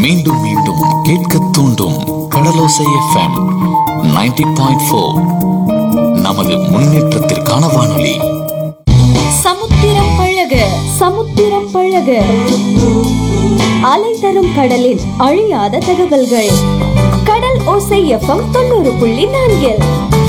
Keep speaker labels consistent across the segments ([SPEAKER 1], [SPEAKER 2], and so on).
[SPEAKER 1] மீண்டும் மீண்டும் கேட்க தூண்டும் கடலோசை எஃப்எம் 90.4 பாயிண்ட் ஃபோர் நமது முன்னேற்றத்திற்கான வானொலி
[SPEAKER 2] சமுத்திரம் பழக சமுத்திரம் பழக அலை தரும் கடலின் அழியாத தகவல்கள் கடல் ஓசை எஃப்எம் தொண்ணூறு புள்ளி நான்கில்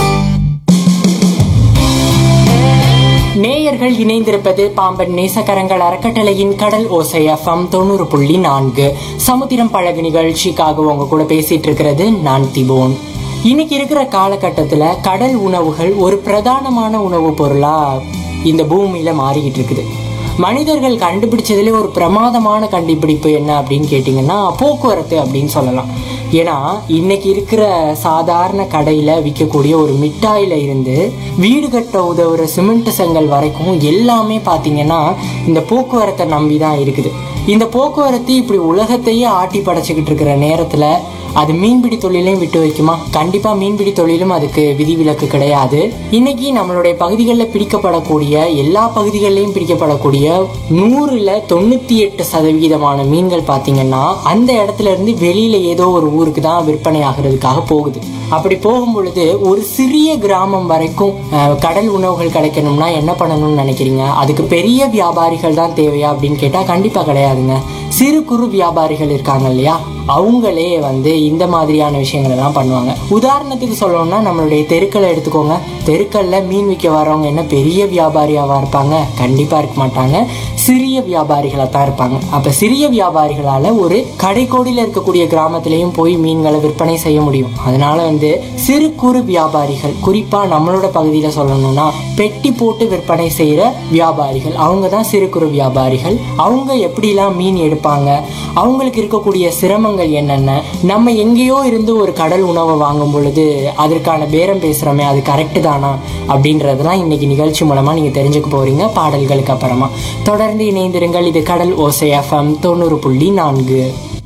[SPEAKER 3] நேயர்கள் இணைந்திருப்பது பாம்பன் நேசக்கரங்கள் அறக்கட்டளையின் கடல் ஓசை எஃப்எம் தொண்ணூறு புள்ளி நான்கு சமுத்திரம் பழகு நிகழ்ச்சிக்காக உங்க கூட பேசிட்டு இருக்கிறது நான் திபோன் இன்னைக்கு இருக்கிற காலகட்டத்துல கடல் உணவுகள் ஒரு பிரதானமான உணவுப் பொருளா இந்த பூமியில மாறிக்கிட்டு இருக்குது மனிதர்கள் கண்டுபிடிச்சதுல ஒரு பிரமாதமான கண்டுபிடிப்பு என்ன அப்படின்னு கேட்டிங்கன்னா போக்குவரத்து அப்படின்னு சொல்லலாம் ஏன்னா இன்னைக்கு இருக்கிற சாதாரண கடையில விற்கக்கூடிய ஒரு மிட்டாயில இருந்து வீடு கட்ட உதவுற சிமெண்ட் செங்கல் வரைக்கும் எல்லாமே பாத்தீங்கன்னா இந்த போக்குவரத்தை நம்பி தான் இருக்குது இந்த போக்குவரத்து இப்படி உலகத்தையே ஆட்டி படைச்சுக்கிட்டு இருக்கிற நேரத்துல அது மீன்பிடி தொழிலையும் விட்டு வைக்குமா கண்டிப்பா மீன்பிடி தொழிலும் அதுக்கு விதிவிலக்கு கிடையாது இன்னைக்கு நம்மளுடைய பகுதிகளில் பிடிக்கப்படக்கூடிய எல்லா பகுதிகளிலையும் பிடிக்கப்படக்கூடிய நூறுல தொண்ணூத்தி எட்டு சதவிகிதமான மீன்கள் பாத்தீங்கன்னா அந்த இடத்துல இருந்து வெளியில ஏதோ ஒரு ஊருக்கு தான் விற்பனை ஆகிறதுக்காக போகுது அப்படி போகும் பொழுது ஒரு சிறிய கிராமம் வரைக்கும் அஹ், கடல் உணவுகள் கிடைக்கணும்னா என்ன பண்ணணும்னு நினைக்கிறீங்க அதுக்கு பெரிய வியாபாரிகள் தான் தேவையா அப்படின்னு கேட்டா கண்டிப்பா கிடையாதுங்க சிறு குறு வியாபாரிகள் இருக்காங்க இல்லையா அவங்களே வந்து இந்த மாதிரியான விஷயங்கள் எல்லாம் பண்ணுவாங்க உதாரணத்துக்கு சொல்லணும்னா நம்மளுடைய தெருக்களை எடுத்துக்கோங்க தெருக்கல்ல மீன் விற்க வரவங்க என்ன பெரிய வியாபாரியாவா இருப்பாங்க கண்டிப்பா இருக்க மாட்டாங்க சிறிய வியாபாரிகளா தான் இருப்பாங்க அப்ப சிறிய வியாபாரிகளால ஒரு கடைக்கோடியில இருக்கக்கூடிய கிராமத்திலையும் போய் மீன்களை விற்பனை செய்ய முடியும் அதனால வந்து சிறு குறு வியாபாரிகள் குறிப்பா நம்மளோட பகுதியில சொல்லணும்னா பெட்டி போட்டு விற்பனை செய்யற வியாபாரிகள் அவங்க தான் சிறு குறு வியாபாரிகள் அவங்க எப்படிலாம் மீன் எடுப்பாங்க அவங்களுக்கு இருக்கக்கூடிய சிரமங்கள் என்னென்ன நம்ம எங்கேயோ இருந்து ஒரு கடல் உணவை வாங்கும் பொழுது அதற்கான பேரம் பேசுறோமே அது கரெக்டு தானா அப்படின்றதெல்லாம் இன்னைக்கு நிகழ்ச்சி மூலமா நீங்க தெரிஞ்சுக்க போறீங்க பாடல்களுக்கு அப்புறமா தொடர்ந்து இணைந்திருங்கள் இது கடல் ஓசை எஃப்எம் தொண்ணூறு புள்ளி நான்கு